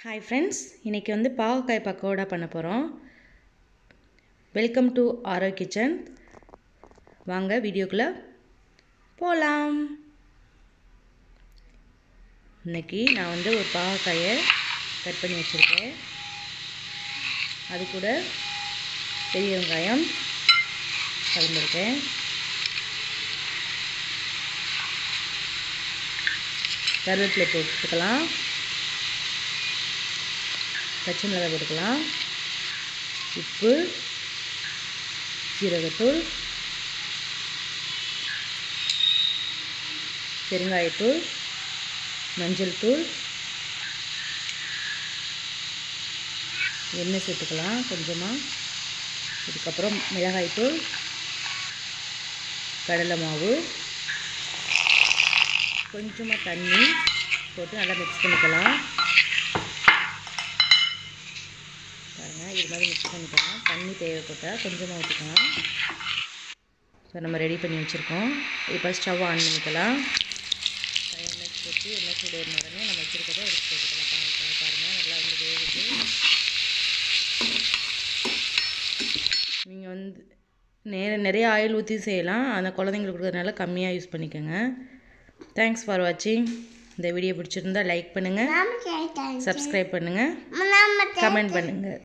hi friends இன்றைக்கி வந்து பாவக்காய் பக்கோடா பண்ண போகிறோம் வெல்கம் டு ஆரோ கிச்சன் வாங்க வீடியோக்குள்ளே போகலாம் இன்னைக்கு நான் வந்து ஒரு பாவக்காயை கட் பண்ணி வச்சுருக்கேன் அது கூட பெரிய வெங்காயம் கலந்துருக்கேன் கருவேப்பிலை போட்டுக்கலாம் பச்சை மிளகாய் போட்டுக்கலாம் உப்பு ஜீரகத்தூள் பெருங்காயத்தூள் மஞ்சள் தூள் எண்ணெய் சேர்த்துக்கலாம் கொஞ்சமாக இதுக்கப்புறம் மிளகாய்த்தூள் கடலை மாவு கொஞ்சமாக தண்ணி போட்டு நல்லா மிக்ஸ் பண்ணிக்கலாம் பாருங்கள் இது மாதிரி மிக்ஸ் பண்ணிக்கலாம் தண்ணி தேவைப்பட்டால் கொஞ்சமாக ஊற்றிக்கலாம் ஸோ நம்ம ரெடி பண்ணி வச்சுருக்கோம் இப்போ ஸ்டவ் ஆன் பண்ணிக்கலாம் எண்ணெய் போட்டு எண்ணெய் சூடு ஏறின உடனே நம்ம வச்சுருக்கதை எடுத்து போட்டுக்கலாம் பாருங்கள் பாருங்கள் நல்லா வந்து வேகுது நீங்கள் வந்து நே நிறைய ஆயில் ஊற்றி செய்யலாம் அந்த குழந்தைங்களுக்கு கொடுக்கறதுனால கம்மியாக யூஸ் பண்ணிக்கோங்க தேங்க்ஸ் ஃபார் வாட்சிங் இந்த வீடியோ பிடிச்சிருந்தா லைக் பண்ணுங்கள் சப்ஸ்கிரைப் பண்ணுங்கள் கமெண்ட் பண்ணுங்கள்